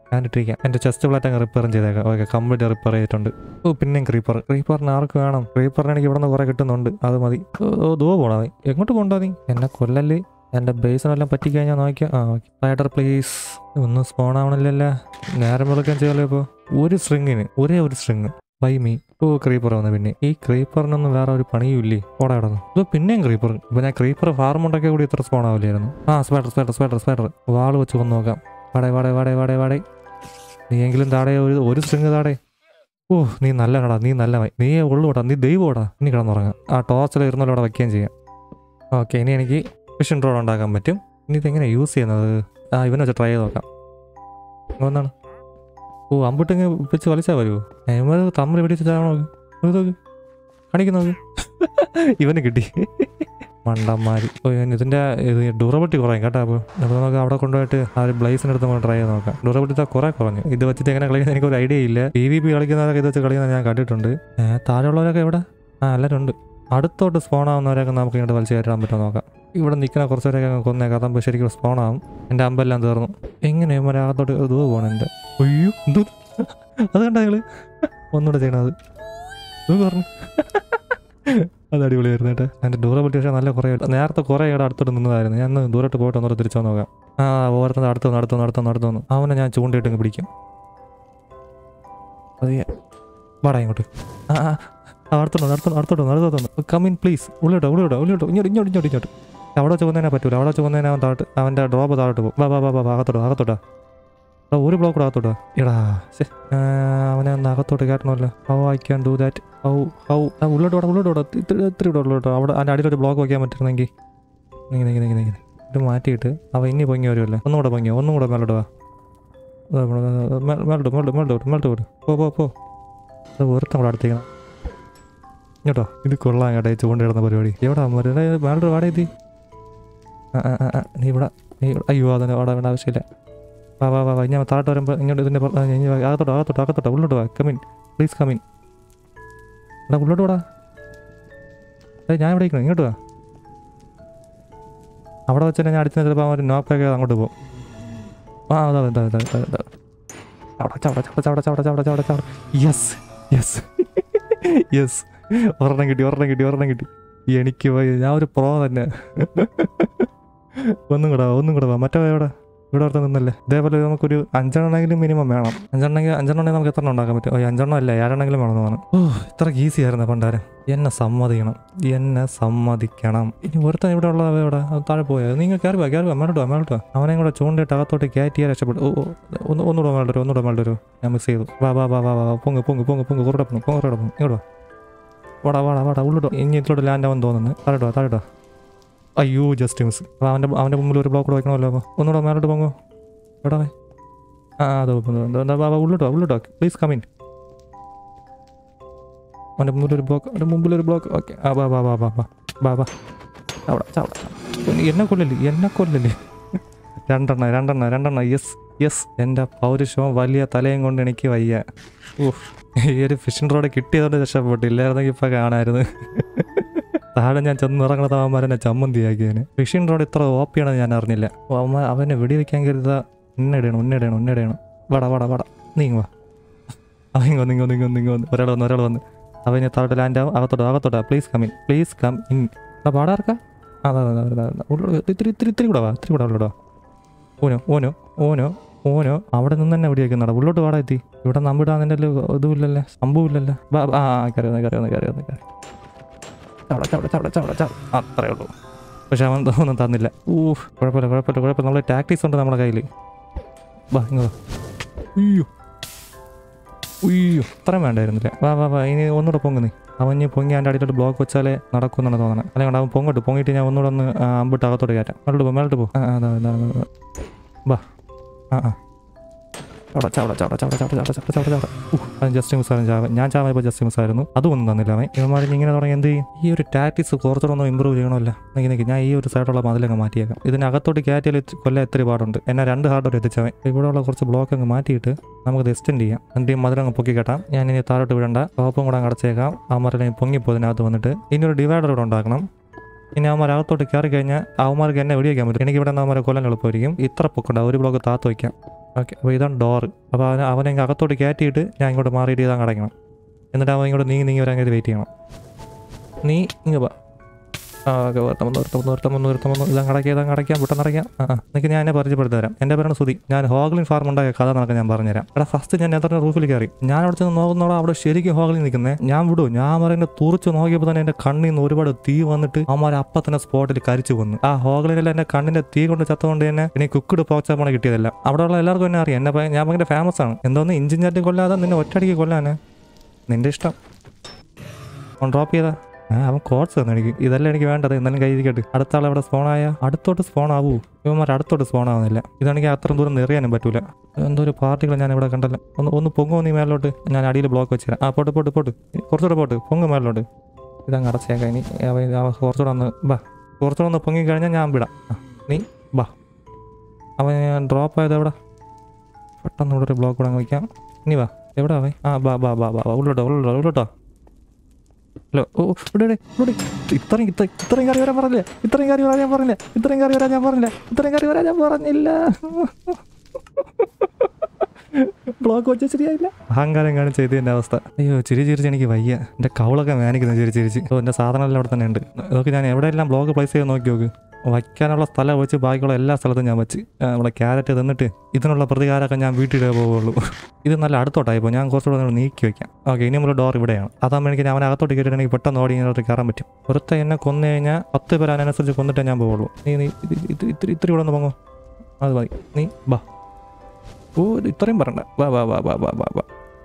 S1: ഞാനിട്ടിരിക്കാം എൻ്റെ ചെസ്റ്റ് പ്ലേറ്റ് അങ്ങ് റിപ്പയറും ചെയ്തേക്കാം ഓക്കെ കംപ്ലീറ്റ് റിപ്പയർ ചെയ്തിട്ടുണ്ട് ഓ പിന്നെയും ക്രീപ്പർ ക്രീപ്പറിന് ആർക്ക് വേണം ക്രീപ്പറിന് എനിക്ക് ഇവിടെ നിന്ന് കുറേ കിട്ടുന്നുണ്ട് അത് മതി ഓ, ഓ ദൂരെ പോണോ നീ എങ്ങോട്ട് പോകണ്ടോ നീ എന്നെ കൊല്ലല്ലേ എൻ്റെ ബേസിനെല്ലാം പറ്റിക്കഴിഞ്ഞാൽ നോക്കിയാൽ ആ ഓക്കെ റൈഡർ പ്ലീസ് ഒന്നും സ്പോൺ ആവണില്ലല്ലോ നേരം വിളിക്കാൻ ചെയ്യാലോ ഇപ്പോൾ ഒരു സ്ട്രിങ്ങിന് ഒരേ ഒരു string by me oh creeper വന്നു പിന്നെ ഈ ക്രീപ്പറിനൊന്നും വേറെ ഒരു പണിയും ഇല്ലേ ഓടാ കിടന്നു ഇപ്പൊ പിന്നെയും ക്രീപ്പർ ഇപ്പൊ ഞാൻ ക്രീപ്പർ ഫാർം ഉണ്ടാക്കിയ കൂടി ഇത്ര സ്പോൺ ആവില്ലായിരുന്നു ആ സ്പൈഡർ സ്പൈഡർ സ്പൈഡർ സ്പൈഡർ വാള് വെച്ച് കൊന്നു നോക്കാം വാടേ വാടേ വാടേ വാടേ വാടേ നീ എങ്കിലും താടേ ഒരു ഒരു സ്ട്രിങ് താടേ ഓ നീ നല്ലവനാടാ നീ നല്ലവൻ നീ ഉള്ളൂടാ നീ ദൈവോടാ ഇനി കിടന്നുറങ്ങാം ആ ടോർച്ചിൽ ഇരുന്നല്ലോ അവിടെ വയ്ക്കുകയും ചെയ്യാം ഓക്കെ ഇനി എനിക്ക് ഫിഷൻ റോഡ് ഉണ്ടാക്കാൻ പറ്റും ഇനി ഇതെങ്ങനെ യൂസ് ചെയ്യുന്നത് ആ ഇവനെ വെച്ച് ട്രൈ ചെയ്ത് നോക്കാം ഒന്നാണ് ഓ അമ്പിട്ടിങ്ങ് വെച്ച് വലിച്ചാൽ വരുമോ ഇവർ തമ്മിൽ പിടിച്ചിട്ടാണോ നോക്ക് കാണിക്ക് നോക്ക് ഇവന് കിട്ടി മണ്ടന്മാര് ഓ ഇവൻ ഇതിന്റെ ഇത് ഡ്യൂറബിലിറ്റി കുറയും കേട്ടോ അപ്പോൾ അപ്പോൾ നമുക്ക് അവിടെ കൊണ്ടുപോയിട്ട് ആ ഒരു ബ്ലേസിന് അടുത്ത് നമുക്ക് ട്രൈ ചെയ്ത് നോക്കാം ഡ്യൂറബിലിറ്റി കുറേ കുറഞ്ഞു ഇത് വെച്ചിട്ട് എങ്ങനെ കളിക്കുന്നത് എനിക്ക് ഒരു ഐഡിയ ഇല്ല പി വി പി കളിക്കുന്നവരൊക്കെ ഇത് വെച്ച് കളിക്കുന്നത് ഞാൻ കണ്ടിട്ടുണ്ട് ഏ താഴെയുള്ളവരൊക്കെ ഇവിടെ ആ എല്ലാവരും ഉണ്ട് അടുത്തോട്ട് സ്പോൺ ആവുന്നവരൊക്കെ നമുക്ക് ഇങ്ങോട്ട് വലിച്ചു കയറ്റാൻ പറ്റുമോ നോക്കാം ഇവിടെ നിൽക്കുന്ന കുറച്ചുപേരൊക്കെ അങ്ങ് കൊന്നേക്കാം അതാകുമ്പോൾ ശരിക്കും സ്പോൺ ആവും എൻ്റെ അമ്പെല്ലാം തീർന്നു എങ്ങനെ അകത്തോട്ട് ഇത് പോകണം എൻ്റെ അയ്യോ എന്തോ അത് കണ്ട നിങ്ങൾ ഒന്നുകൂടെ ചെയ്യണത് ഇത് പറഞ്ഞു അത് അടിപൊളിയായിരുന്നു കേട്ടോ അതിൻ്റെ ഡ്യൂറബിലിറ്റി പക്ഷേ നല്ല കുറേ നേരത്തെ കുറേ ഇവിടെ അടുത്തോട്ട് നിന്നതായിരുന്നു ഞാൻ ഒന്ന് ദൂരോട്ട് പോയിട്ട് ഒന്നുകൂടെ തിരിച്ചു നോക്കാം ആ ഓരോരുത്തർ അടുത്ത് വന്നു അടുത്ത് വന്നു അടുത്ത് വന്നു അടുത്ത് വന്നു അവനെ ഞാൻ ചൂണ്ടിയിട്ട് ഇങ്ങ് പിടിക്കും അതെ വാടാ ഇങ്ങോട്ട് ആ ആ ആ, അടുത്തോട്ട് വന്നു, അടുത്തോട്ട് വന്നു, അടുത്തോട്ട് വന്നു, അടുത്തോട്ട് വന്നു കമ്മിൻ പ്ലീസ് ഉള്ളിട്ടോ ഉള്ളിട്ടോ ഉള്ളിട്ടോ ഇങ്ങോട്ട് ഇങ്ങോട്ട് ഇങ്ങോട്ട് ഇങ്ങോട്ട് അവിടെ ചുവന്നതിനെ പറ്റൂല അവിടെ ചുവന്നതിനെ അവൻ താഴോട്ട് അവൻ്റെ ഡ്രോപ്പ് താഴോട്ട് പോകും വാ വാ വാ വാ വാ, അകത്തോട്ടോ അകത്തോട്ടാ എടാ ഒരു ബ്ലോക്ക് കൂടെ അകത്തോട്ടാ എടാ ശ്ശെ, ആ, അവനെ ഒന്ന് അകത്തോട്ട് കയറ്റണമല്ലോ how I can do that how how ഉള്ളോട്ട് ഇവിടെ ഉള്ളോട്ട് ഇവിടെ ഇത്തിരി ഇത്തിരി ഇവിടെ ഉള്ളോട്ടോ അവിടെ അതിൻ്റെ അടിയിൽ ഒരു ബ്ലോക്ക് വയ്ക്കാൻ പറ്റുന്നെങ്കിൽ നീങ്ങി നീങ്ങി നീങ്ങി നീങ്ങി ഇത് മാറ്റിയിട്ട് അവ ഇനി പൊങ്ങി വരുമല്ലോ ഒന്നും കൂടെ പൊങ്ങിയോ ഒന്നും കൂടെ മേലോട്ട് വാ മേലോട്ട് മേലോട്ട് മേലോട്ട് മേലോട്ട് വിട് പോ പോ പോ അത് വെറുതെ കൂടെ അടുത്തേക്കണം ഇങ്ങോട്ടോ ഇത് കൊള്ളാം കേട്ടോ ഈ ചൂണ്ടിടുന്ന പരിപാടി എവിടെ മേലോട്ട് വാടേ എത്തി ആ ആ ആ, ആ നീ ഇവിടെ നീ ഇവിടെ- അയ്യോ അതിന് അവിടെ വേണ്ട ആവശ്യമില്ല വാ വാ വാ വാ ഞാൻ താഴോട്ട് വരുമ്പോൾ ഇങ്ങോട്ട് ഇതിൻ്റെ പുറ- ആ, ഇനി വാ, അകത്തോട്ടോ അകത്തോട്ടോ അകത്തോട്ടോ ഉള്ളോട്ട് വാ കമിൻ പ്ലീസ് കമിൻ എടാ ഉള്ളോട്ട് വാടാ ഏയ് ഞാൻ ഇവിടെ ഇരിക്കണം ഇങ്ങോട്ട് വാ അവിടെ വെച്ച് തന്നെ ഞാൻ അടിച്ചു ചിലപ്പോൾ അവൻ നോക്കൊക്കെ അങ്ങോട്ട് പോകും ആ അതാ അതാ അതാ അതാ അതാ ചവട ചവട ചവട ചവട ചവട ചവട ചവട ചവട യെസ് യെസ് യെസ് ഒരെണ്ണം കിട്ടി ഒരെണ്ണം കിട്ടി ഒരെണ്ണം കിട്ടി എനിക്ക് വയ്യ. ഞാൻ ഒരു പ്രോ തന്നെ ഒന്നും കൂടെ വാ, ഒന്നും കൂടെ വാ മറ്റേ എവിടെ ഇവിടെ ഓർത്ത് നിന്നല്ലേ ഇതേപോലെ നമുക്കൊരു അഞ്ചെണ്ണമെങ്കിലും മിനിമം വേണം അഞ്ചെണ്ണെങ്കിൽ അഞ്ചെണ്ണമെങ്കിൽ നമുക്ക് എത്ര എണ്ണം ഉണ്ടാക്കാൻ പറ്റും ഓ അഞ്ചെണ്ണം അല്ല ഏഴെണ്ണെങ്കിലും വേണമെന്ന് തോന്നുന്നു ഓ ഇത്ര ഈസി ആയിരുന്നു പണ്ടാരം എന്നെ സമ്മതിക്കണം എന്നെ സമ്മതിക്കണം ഇനി ഒരുത്തൻ ഇവിടെ ഉള്ളത് എവിടെ അത് താഴെ പോയോ നിങ്ങൾ കയറി വാ കയറി വാ മേലോട്ട് വാ മേലോട്ട് വാ അവനെയും കൂടെ ചൂണ്ടിട്ട് അകത്തോട്ട് കയറ്റിയാൽ രക്ഷപ്പെട്ടു ഓ ഓ, ഒന്ന് ഒന്നുകൂടെ മേലോട്ട് വരൂ, ഒന്നുകൂടെ മേലോട്ട് വരൂ. ഞാൻ മിസ് ചെയ്തു വാ വാ വാ വാ വാ പൊങ്ങ് പൊങ്ങ് പൊങ്ങ് പൊങ്ങ് കുറേ പൊങ്ങ് പൊങ്ങ് കുറേ പൊങ്ങ് ഇങ്ങോട്ട് വാ വാടാ വാടാ വാടാ ഉള്ളിട്ടോ ഇനി ഇതിലോട്ട് ലാൻഡ് ആവാൻ തോന്നുന്നു താഴോട്ട് വാ താഴോട്ട് വാ അയ്യോ ജസ്റ്റ് മിസ് അപ്പോൾ അവൻ്റെ അവൻ്റെ മുമ്പിൽ ഒരു ബ്ലോക്ക് കൂടെ വയ്ക്കണമല്ലോ അപ്പോൾ ഒന്നുകൂടെ മേലോട്ട് പോങ്ങോ എവിടെ വേ ആ അതെ ഉള്ളിട്ടോ ഉള്ളിട്ടോ പ്ലീസ് കമിൻ അവൻ്റെ മുമ്പിൽ ഒരു ബ്ലോക്ക് അവൻ്റെ മുമ്പിൽ ഒരു ബ്ലോക്ക് ഓക്കെ ആ വാ വാ വാ വാ വാ വാ വാ അവിടെ ചവിടെ എന്നെ കൊല്ലല്ലേ എന്നെ കൊല്ലല്ലേ രണ്ടെണ്ണ രണ്ടെണ്ണ രണ്ടെണ്ണ യെസ് യെസ് എൻ്റെ പൗരുഷവും വലിയ തലയും കൊണ്ട് എനിക്ക് വയ്യ ഊഹ് ഈ ഒരു ഫിഷിംഗ് റോഡ് കിട്ടിയതുകൊണ്ട് രക്ഷപ്പെട്ടു ഇല്ലായിരുന്നെങ്കിൽ ഇപ്പം കാണായിരുന്നു താഴെ ഞാൻ ചെന്ന് ഇറങ്ങണ അവന്മാരെന്നെ ചമ്മന്തിയാക്കിയതിന് ഫിഷിംഗ് റോഡ് ഇത്ര ഓപ്പിയാണെന്ന് ഞാൻ അറിഞ്ഞില്ല ഓ, അവന്മാ അവനെ വെടിവെക്കാൻ കരുതാ ഉന്നിടണം ഉന്നിടണം ഉന്നിടണം വാടാ വാടാ വാടാ നീങ്ങ വാ അവങ്ങോ നിങ്ങോ നിങ്ങോ നിങ്ങോ ഒരാൾ വന്ന് ഒരാൾ വന്ന് അവന് താഴോട്ട് ലാൻഡ് ആവും അകത്തോട്ടോ അകത്തോട്ടാ please come in please come in ആ പാടാർക്കാ അതാ അതാ അതാ അതാ ഉള്ളോട്ട് ഇത്തിരി ഇത്തിരി ഇത്തിരി കൂടെ വാ ഇത്തിരി കൂടെ ഉള്ളോട്ടോ ഓനോ ഓനോ ഓനോ ഓനോ അവിടെ നിന്ന് തന്നെ വെടിവെക്കുന്നാടാ ഉള്ളോട്ട് വാടാ എത്തി ഇവിടെ നമ്പിടാൻ അതിൻ്റെ ഇതുമില്ലല്ലേ സംഭവമില്ലല്ലോ വാ, ആ ആ, കയറി വന്ന് കയറി വന്ന് കയറി വന്ന് കയറി ചവട ചവട ചവട ചവട ചവട അത്രേ ഉള്ളൂ പക്ഷെ അവൻ ഒന്നും തന്നില്ല ഊ കുഴപ്പമില്ല കുഴപ്പമില്ല കുഴപ്പമില്ല നമ്മൾ ടാക്ടീസ് ഉണ്ട് നമ്മുടെ കയ്യിൽ വാ ഇങ്ങോ അയ്യോ ഉയ്യോ ഇത്രയും വേണ്ടായിരുന്നില്ല വാ വാ വാ ഇനി ഒന്നുകൂടെ പൊങ്ങ് നീ അവൻ ഇനി പൊങ്ങി അതിൻ്റെ അടിയിലോട്ട് ബ്ലോക്ക് വെച്ചാലേ നടക്കുമെന്നാണ് തോന്നണം അല്ലെങ്കിൽ അവൻ പൊങ്ങോട്ട് പൊങ്ങിയിട്ട് ഞാൻ ഒന്നുകൂടെ ഒന്ന് ആ, അമ്പിട്ട് അകത്തോട്ട് കയറ്റാം മേലോട്ട് പോ മേലോട്ട് പോ ആ ആ, അതാ അതാ അതാ, അതാ. വാ ആ ആ ചവട ചവട ചവട ചവട ചവട ചവട ചവട ചവട ചവട ഉഹ്, അവൻ ജസ്റ്റ് മിസ്സായിരുന്നു ചാവൻ ഞാൻ ചാവയപ്പോൾ ജസ്റ്റ് മിസ്സായിരുന്നു അതും ഒന്നും തന്നില്ല അവൻ ഇവന്മാർ ഇങ്ങനെ തുടങ്ങി എന്ത് ചെയ്യും ഈ ഒരു ടാക്ടിക്സ് കുറച്ചുകൂടെ ഇമ്പ്രൂവ് ചെയ്യണമല്ലോ നിൽക്കി നിൽക്കി ഞാൻ ഈ ഒരു സൈഡുള്ള മതിലങ്ങ് മാറ്റിയേക്കാം ഇതിനകത്തോട്ട് കയറ്റിയാൽ കൊല്ലം എത്ര പാടുണ്ട് എന്നെ രണ്ട് ഹാർഡ് വരെ എത്തിച്ചവൻ ഇവിടെയുള്ള കുറച്ച് ബ്ലോക്ക് അങ്ങ് മാറ്റിയിട്ട് നമുക്ക് എക്സ്റ്റെൻഡ് ചെയ്യാം എന്നിട്ട് ഈ മതിലങ്ങ് പൊക്കി കെട്ടാം ഞാൻ ഇനി താഴോട്ട് വിടണ്ട ടോപ്പും കൂടെ അങ്ങ് അടച്ചേക്കാം ആ മരം പൊങ്ങിപ്പോ ഇതിനകത്ത് വന്നിട്ട് ഇനി ഒരു ഡിവൈഡർ ഇവിടെ ഉണ്ടാക്കണം ഇനി അവന്മാർ അകത്തോട്ട് കയറി കഴിഞ്ഞാൽ അവന്മാർക്ക് എന്നെ വെടിവെക്കാൻ പറ്റും എനിക്ക് ഇവിടെ നിന്ന് അവന്മാരെ കൊല്ലാൻ എളുപ്പമായിരിക്കും ഇത്ര പൊക്കണ്ട ഒരു ബ്ലോക്ക് താത്ത് വയ്ക്കാം ഓക്കെ അപ്പോൾ ഇതാണ് ഡോറ് അപ്പോൾ അവനെ അവനെ ഇങ്ങ് അകത്തോട്ട് കയറ്റിയിട്ട് ഞാൻ ഇങ്ങോട്ട് മാറിയിട്ട് ഇതാ അടയ്ക്കണം എന്നിട്ട് അവൻ ഇങ്ങോട്ട് നീങ്ങി നീങ്ങി വരാൻ വെയിറ്റ് ചെയ്യണം നീ ഇങ്ങ് വാ ആ ഓക്കെ ഒരുത്തം വന്നു ഒരുത്തം വന്നു ഒരുത്തം വന്നു ഒരുത്തം വന്നു ഇതാ അടയ്ക്കുക ഇതാ അടയ്ക്കാം പെട്ടെന്ന് അടയ്ക്കാം ആ ആ എനിക്ക് ഞാൻ എന്നെ പരിചയപ്പെടുത്തി തരാം എൻ്റെ പേരാണ് സുധി ഞാൻ ഹോഗ്ലിൻ ഫാർം ഉണ്ടായ കഥ നടക്കാൻ ഞാൻ പറഞ്ഞുതരാം എടാ ഫസ്റ്റ് ഞാൻ നെതറിൻ്റെ റൂഫിൽ കയറി ഞാൻ അവിടെ ചെന്ന് നോക്കുന്നോടാ അവിടെ ശരിക്കും ഹോഗ്ലിൻ നിൽക്കുന്നത് ഞാൻ വിടും ഞാൻ പറയുന്നത് തുറച്ച് നോക്കിയപ്പോൾ തന്നെ എൻ്റെ കണ്ണിൽ നിന്ന് ഒരുപാട് തീ വന്നിട്ട് അവന്മാർ അപ്പം തന്നെ സ്പോട്ടിൽ കരിച്ചു കൊന്നു ആ ഹോഗ്ലിനെല്ലാം എൻ്റെ കണ്ണിൻ്റെ തീ കൊണ്ട് ചത്തുകൊണ്ട് തന്നെ എനിക്ക് കുക്കിട് പോച്ചാപ്പാണ് കിട്ടിയതല്ല അവിടെയുള്ള എല്ലാവർക്കും എന്നെ അറിയാം എന്നെ ഭയ- ഞാൻ ഭയങ്കര ഫേമസ് ആണ് എന്തോന്ന് ഇഞ്ചിൻ ചാറ്റി കൊല്ലാതെ നിന്നെ ഒറ്റയടിക്ക് കൊല്ലാന് നിന്റെ ഇഷ്ടം ഓൺ ഡ്രോപ്പ് ചെയ്താ ആ അവൻ കോട്സ് തന്നു എനിക്ക് ഇതല്ല എനിക്ക് വേണ്ടത് എന്നാലും കയ്യിരിക്കട്ടെ അടുത്ത ആൾ അവിടെ സ്പോൺ ആയ അടുത്തോട്ട് സ്പോൺ ആവൂ ഇവന്മാർ അടുത്തോട്ട് സ്പോൺ ആവുന്നില്ല ഇതാണെങ്കിൽ അത്ര ദൂരം നിറയാനും പറ്റൂല എന്തോ ഒരു പാർട്ടികൾ ഞാൻ ഇവിടെ കണ്ടല്ല ഒന്ന് ഒന്ന് പൊങ്ങോ നീ മേലോട്ട് ഞാൻ അടിയിൽ ബ്ലോക്ക് വെച്ചുതരാം ആ പോട്ട് പോട്ട് പോട്ട് കുറച്ചുകൂടെ പോട്ട് പൊങ്ങ് മേലോട്ട് ഇതങ്ങ് അടച്ചേക്കാം ഇനി അവൻ അവൻ കുറച്ചുകൂടെ ഒന്ന് ബാ കുറച്ചുകൂടെ ഒന്ന് പൊങ്ങി കഴിഞ്ഞാൽ ഞാൻ വിടാം ആ, നീ ബാ അവൻ ഞാൻ ഡ്രോപ്പ് ആയത് എവിടെ പെട്ടെന്ന് ഇവിടെ ഒരു ബ്ലോക്ക് കൂടെ അങ്ങ് വയ്ക്കാം ഇനി വാ എവിടെ അവൻ ആ ബാ ബാ ബാ ബാ ബാ ഉള്ളോട്ടോ ഉള്ളോട്ടോ ഉള്ളോട്ടോ ഹലോ ഓ ഓ, ഇവിടെ ഇവിടെ ഇവിടെ ഇത്രയും ഇത്ര ഇത്രയും കറി വരാൻ പറഞ്ഞില്ല ഇത്രയും കറി വരാൻ ഞാൻ പറഞ്ഞില്ല ഇത്രയും കറി വരാൻ ഞാൻ പറഞ്ഞില്ല ഇത്രയും കറി വരാൻ ഞാൻ പറഞ്ഞില്ല ബ്ലോക്ക് വെച്ച ശരിയായില്ല അഹങ്കാരം കാണിച്ച ഇത് എൻ്റെ അവസ്ഥ അയ്യോ ചിരി ചിരിച്ച് എനിക്ക് വയ്യ എൻ്റെ കവളൊക്കെ വേനിക്കുന്നു ചിരി ചിരിച്ച് ഓ എൻ്റെ സാധനമെല്ലാം അവിടെ തന്നെ ഉണ്ട് നോക്കി ഞാൻ എവിടെയെല്ലാം ബ്ലോക്ക് പ്ലേസ് ചെയ്ത് നോക്കി നോക്ക് വയ്ക്കാനുള്ള സ്ഥലം വെച്ച് ബാക്കിയുള്ള എല്ലാ സ്ഥലത്തും ഞാൻ വെച്ച് ആ, നമ്മുടെ ക്യാരറ്റ് തിന്നിട്ട് ഇതിനുള്ള പ്രതികാരമൊക്കെ ഞാൻ വീട്ടിലേ പോവുള്ളൂ ഇത് നല്ല അടുത്തോട്ടായി ഇപ്പോൾ ഞാൻ കുറച്ചുകൂടെ ഒന്ന് നീക്കി വെക്കാം ഓക്കെ ഇനി നമ്മൾ ഡോർ ഇവിടെയാണ് അതാകുമ്പോൾ എനിക്ക് ഞാൻ അവനെ അകത്തോട്ട് കയറ്റിട്ടുണ്ടെങ്കിൽ പെട്ടെന്ന് ഓടി ഇങ്ങോട്ട് കയറാൻ പറ്റും ഒരുത്ത എന്നെ കൊന്നു കഴിഞ്ഞാൽ പത്ത് പേര് അതിനനുസരിച്ച് കൊന്നിട്ടേ ഞാൻ പോവുള്ളൂ നീ നീ ഇത് ഇത് ഇത്തിരി ഇത്തിരി ഇവിടെ ഒന്ന് പോങ്ങോ അത് മതി നീ ബാ ഓ ഇത് ഇത്രയും പറയണ്ട വാ വാ വാ വാ വാ വാ വാ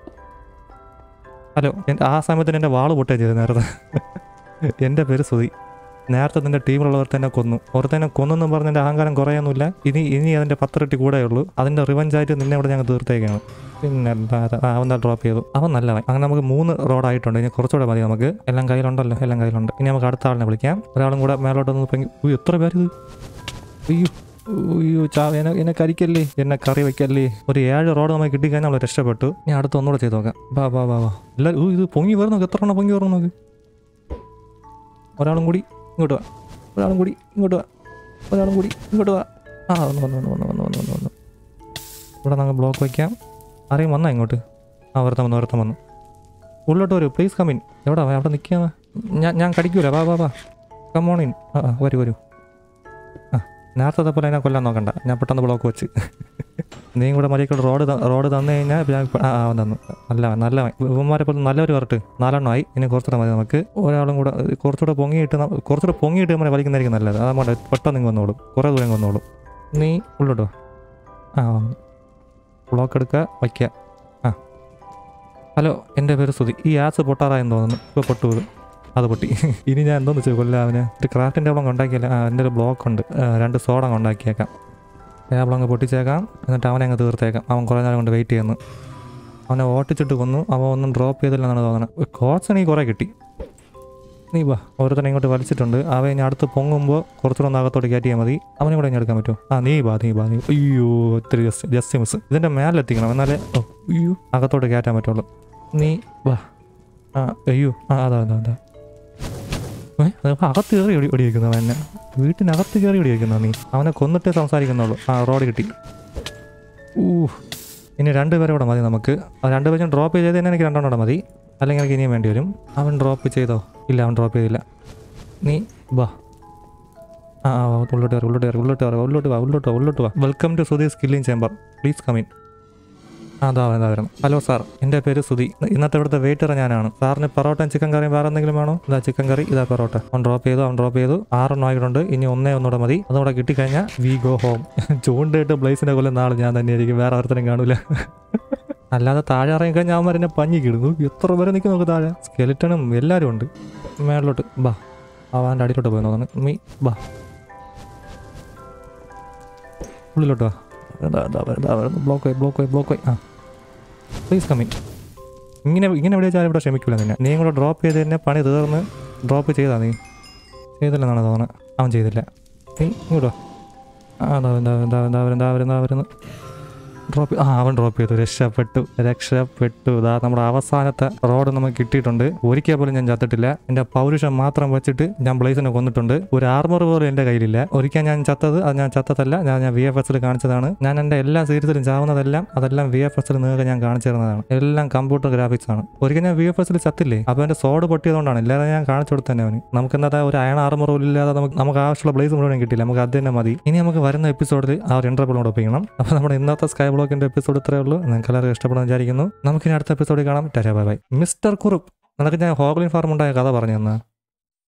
S1: ഹലോ എൻ്റെ ആ സമയത്തിന് എൻ്റെ വാള് പൊട്ടുകയും ചെയ്തു നേരത്തെ എൻ്റെ പേര് സുധി നേരത്തെ നിന്റെ ടീമിലുള്ളവർ തന്നെ കൊന്നു ഒരുത്തന്നെ കൊന്നെന്ന് പറഞ്ഞ എൻ്റെ അഹങ്കാരം കുറയൊന്നുമില്ല ഇനി ഇനി അതിൻ്റെ പത്തിരട്ടി കൂടെ ഉള്ളൂ അതിൻ്റെ റിവഞ്ചായിട്ട് നിന്നെ ഇവിടെ ഞങ്ങൾ തീർത്തേക്കാണ് പിന്നെ എന്താ അത്? ആ, അവൻ ഡ്രോപ്പ് ചെയ്തു അവൻ നല്ലവൻ അങ്ങനെ നമുക്ക് മൂന്ന് റോഡായിട്ടുണ്ട് ഇനി കുറച്ചുകൂടെ മതി നമുക്ക് എല്ലാം കയ്യിലുണ്ടല്ലോ എല്ലാം കയ്യിലുണ്ട് ഇനി നമുക്ക് അടുത്ത ആളിനെ വിളിക്കാം ഒരാളും കൂടെ മേലോട്ടൊന്ന് പൊങ്ങി ഉയ്യോ എത്ര പേര് ഇത് അയ്യോ അയ്യോ ചാ എന്നെ എന്നെ കരിക്കല്ലേ എന്നെ കറി വെക്കല്ലേ ഒരു ഏഴ് റോഡ് നമുക്ക് കിട്ടിക്കഴിഞ്ഞാൽ നമ്മൾ രക്ഷപ്പെട്ടു ഞാൻ അടുത്ത് ഒന്നുകൂടെ ചെയ്ത് നോക്കാം ബാ ബാ ബാ ബാ എല്ലാവരും ഓ ഇത് പൊങ്ങി വരണം നോക്ക് എത്ര എണ്ണം പൊങ്ങി വരണം നോക്ക് ഒരാളും കൂടി ഇങ്ങോട്ട് വാ ഒരാളും കൂടി ഇങ്ങോട്ട് വാ ഒരാളും കൂടി ഇങ്ങോട്ട് വാ ആ വന്നു വന്നു വന്നു വന്നു വന്നു വന്നു വന്നു വന്നു ഇവിടെ നമുക്ക് ബ്ലോക്ക് വയ്ക്കാം ആരെയും വന്നാ ഇങ്ങോട്ട് ആ ഒരുത്തം വന്നു ഒരുത്തം വന്നു ഉള്ളോട്ട് വരൂ പ്ലീസ് കമ്മിൻ എവിടെ വാ, അവിടെ നിൽക്കുക ഞാൻ ഞാൻ കടിക്കൂല വാ വാ വാ കമ്മോണിൻ ആ ആ വരൂ വരൂ ആ നേരത്തെ പോലെ എന്നെ കൊല്ലാൻ നോക്കണ്ട ഞാൻ പെട്ടെന്ന് ബ്ലോക്ക് വെച്ച് നീ കൂടെ മര്യാദ റോഡ് ത- റോഡ് തന്നു കഴിഞ്ഞാൽ ഞാൻ ഇപ്പ- ആ ആ, അവൻ തന്നു നല്ലവൻ നല്ലവൻ ഇവന്മാരെ പോലെ നല്ലൊരു വരട്ട് നാലെണ്ണമായി ഇനി കുറച്ചുകൂടെ മതി നമുക്ക് ഒരാളും കൂടെ ഏ, കുറച്ചുകൂടെ പൊങ്ങിയിട്ട് ന- കുറച്ചുകൂടെ പൊങ്ങിയിട്ട് നമ്മളെ വലിക്കുന്നതായിരിക്കും നല്ലത് അതാകുമ്പോൾ പെട്ടെന്ന് ഇങ്ങ് വന്നോളും കുറേ ദൂരം ഇങ്ങ് വന്നോളും നീ ഉള്ളോട്ടോ ആ ബ്ലോക്ക് എടുക്കുക വയ്ക്കുക ആ ഹലോ എൻ്റെ പേര് സുധി ഈ ആസ് പൊട്ടാറായെന്ന് തോന്നുന്നു ഇപ്പോൾ പൊട്ടു ഇത് അത് പൊട്ടി ഇനി ഞാൻ എന്തോന്ന് വെച്ചാൽ കൊല്ലാം അവന് ഒരു ക്രാഫ്റ്റിൻ്റെ അവളം ഉണ്ടാക്കിയല്ല ആ എൻ്റെ ഒരു ബ്ലോക്ക് ഉണ്ട് ആ, രണ്ട് സോഡ അങ്ങ് ഉണ്ടാക്കിയേക്കാം ടേബിൾ അങ്ങ് പൊട്ടിച്ചേക്കാം എന്നിട്ട് അവനെ അങ്ങ് തീർത്തേക്കാം അവൻ കുറേ നേരം കൊണ്ട് വെയിറ്റ് ചെയ്യുന്നു അവനെ ഓട്ടിച്ചിട്ട് കൊന്നു അവൻ ഒന്നും ഡ്രോപ്പ് ചെയ്തില്ലെന്നാണ് തോന്നുന്നത് കോട്സ് എനിക്ക് കുറേ കിട്ടി നീ വാ ഓരോരുത്തനെ ഇങ്ങോട്ട് വലിച്ചിട്ടുണ്ട് അവൻ ഇനി അടുത്ത് പൊങ്ങുമ്പോൾ കുറച്ചുകൂടെ ഒന്ന് അകത്തോട്ട് കയറ്റിയാൽ മതി അവനെ കൂടെ ഇനി എടുക്കാൻ പറ്റുമോ ആ നീ വാ നീ വാ നീ അയ്യോ ഒത്തിരി ജസ്റ്റ് ജസ്റ്റ് മിസ് ഇതിൻ്റെ മേലെത്തിക്കണം എന്നാലേ ഓ അയ്യോ അകത്തോട്ട് കയറ്റാൻ പറ്റുള്ളൂ നീ വാ ആ അയ്യോ ആ അതാ അതാ അതാ ഏ അതിപ്പോൾ അകത്ത് കയറി ഒടി ഒടിവെക്കുന്നു അവനെ വീട്ടിനകത്ത് കയറി ഒടിവെക്കുന്നു നീ അവനെ കൊന്നിട്ടേ സംസാരിക്കുന്നുള്ളൂ ആ റോഡ് കിട്ടി ഊ ഇനി രണ്ടുപേരെ കൂടെ മതി നമുക്ക് ആ രണ്ടുപേരും ഡ്രോപ്പ് ചെയ്ത് തന്നെ എനിക്ക് രണ്ടെണ്ണം കൂടെ മതി അല്ലെങ്കിൽ എനിക്ക് ഇനിയും വേണ്ടി വരും അവൻ ഡ്രോപ്പ് ചെയ്തോ ഇല്ല അവൻ ഡ്രോപ്പ് ചെയ്തില്ല നീ വാ ആ ആ ആ, ഉള്ളോട്ട് കയറി ഉള്ളോട്ട് കയറി ഉള്ളോട്ട് കയറി ഉള്ളോട്ട് വാ ഉള്ളോട്ട് വാ ഉള്ളോട്ട് വാ welcome to Sudhi skilling chamber please come in അതാ അതാ വരണം ഹലോ സാർ എൻ്റെ പേര് സുധി ഇന്നത്തെ ഇവിടുത്തെ വെയിറ്റർ ഞാനാണ് സാറിന് പൊറോട്ടയും ചിക്കൻ കറിയും വേറെ എന്തെങ്കിലും വേണോ ഇതാ ചിക്കൻ കറി ഇതാ പൊറോട്ട അവൻ ഡ്രോപ്പ് ചെയ്തു അവൻ ഡ്രോപ്പ് ചെയ്തു ആറെണ്ണം ആയിട്ടുണ്ട് ഇനി ഒന്നേ ഒന്നുകൂടെ മതി അതുകൂടെ കിട്ടിക്കഴിഞ്ഞാൽ വി ഗോ ഹോം ചൂണ്ടയിട്ട് ബ്ലേസിനെ കൊല്ലം നാളെ ഞാൻ തന്നെയായിരിക്കും വേറെ ഒരുത്തനും കാണൂല അല്ലാതെ താഴെ ഇറങ്ങി കഴിഞ്ഞാൽ അവന്മാർ എന്നെ പഞ്ഞി കിടുന്നു എത്ര പേരെ നിൽക്കും നമുക്ക് താഴെ സ്കെലിറ്റണും എല്ലാവരും ഉണ്ട് മേളിലോട്ട് ബാ അവൻ്റെ അടിയിലോട്ട് പോയി നോക്കുന്നു മീ ബാ ഉള്ളിലോട്ട് വാ ബ്ലോക്ക് ആയി ബ്ലോക്ക് ആയി ബ്ലോക്ക് ആയി ആ പ്ലീസ് കമ്മിൻ ഇങ്ങനെ ഇങ്ങനെ വിളിച്ചാൽ ഇവിടെ ക്ഷമിക്കില്ല നിന്നെ നീ കൂടെ ഡ്രോപ്പ് ചെയ്ത് തന്നെ പണി തീർന്ന് ഡ്രോപ്പ് ചെയ്താ നീ ചെയ്തില്ലെന്നാണ് തോന്നുന്നത് അവൻ ചെയ്തില്ല നീ ഇങ്ങോട്ട് വാ ആ എന്താ എന്താ എന്താ എന്താ വരുന്നു എന്താ വരുന്നു എന്താ വരുന്നു ഡ്രോപ്പ് ആ അവൻ ഡ്രോപ്പ് ചെയ്തു രക്ഷപ്പെട്ടു രക്ഷപ്പെട്ടു ഇതാ നമ്മുടെ അവസാനത്തെ റോഡ് നമുക്ക് കിട്ടിയിട്ടുണ്ട് ഒരിക്കൽ പോലും ഞാൻ ചത്തിട്ടില്ല എന്റെ പൗരുഷം മാത്രം വെച്ചിട്ട് ഞാൻ ബ്ലേസിനെ കൊന്നിട്ടുണ്ട് ഒരു ആർമർ പോലും എന്റെ കയ്യിലില്ല ഒരിക്കൽ ഞാൻ ചത്തത് അത് ഞാൻ ചത്തതല്ല ഞാൻ ഞാൻ വി എഫ് എസിൽ കാണിച്ചതാണ് ഞാൻ എന്റെ എല്ലാ സീരീസിലും ചാവുന്നതെല്ലാം അതെല്ലാം വി എഫ് എസിൽ നിങ്ങൾക്ക് ഞാൻ കാണിച്ചു തരുന്നതാണ് എല്ലാം കമ്പ്യൂട്ടർ ഗ്രാഫിക്സ് ആണ് ഒരിക്കൽ ഞാൻ വി എഫ് എസിൽ ചത്തില്ലേ അപ്പൊ എന്റെ സോഡ് പൊട്ടിയതുകൊണ്ടാണ് ഇല്ലാതെ ഞാൻ കാണിച്ചു കൊടുത്തു തന്നെ അവന് നമുക്ക് എന്താ ഒരു അയൺ ആർമർ പോലും ഇല്ലാതെ നമുക്ക് നമുക്ക് ആവശ്യമുള്ള ബ്ലേസ് മുഴുവൻ കിട്ടില്ല നമുക്ക് അത് തന്നെ മതി ഇനി നമുക്ക് വരുന്ന എപ്പിസോഡിൽ ആ ഒരു ഇന്റർവ്യൂ കൂടെ ഒപ്പിക്കണം അപ്പൊ നമ്മുടെ ഇന്നത്തെ സ്കൈ ബ്ലോക്കിന്റെ എപ്പിസോഡ് ഇത്രയേ ഉള്ളൂ നിങ്ങൾക്ക് എല്ലാവർക്കും ഇഷ്ടപ്പെടുന്ന വിചാരിക്കുന്നു നമുക്കിനി അടുത്ത എപ്പിസോഡിൽ കാണാം tata bye bye mister Kurup നിനക്ക് ഞാൻ ഹോഗ്ലിൻ ഫാർം ഉണ്ടായ കഥ പറഞ്ഞു തന്നാ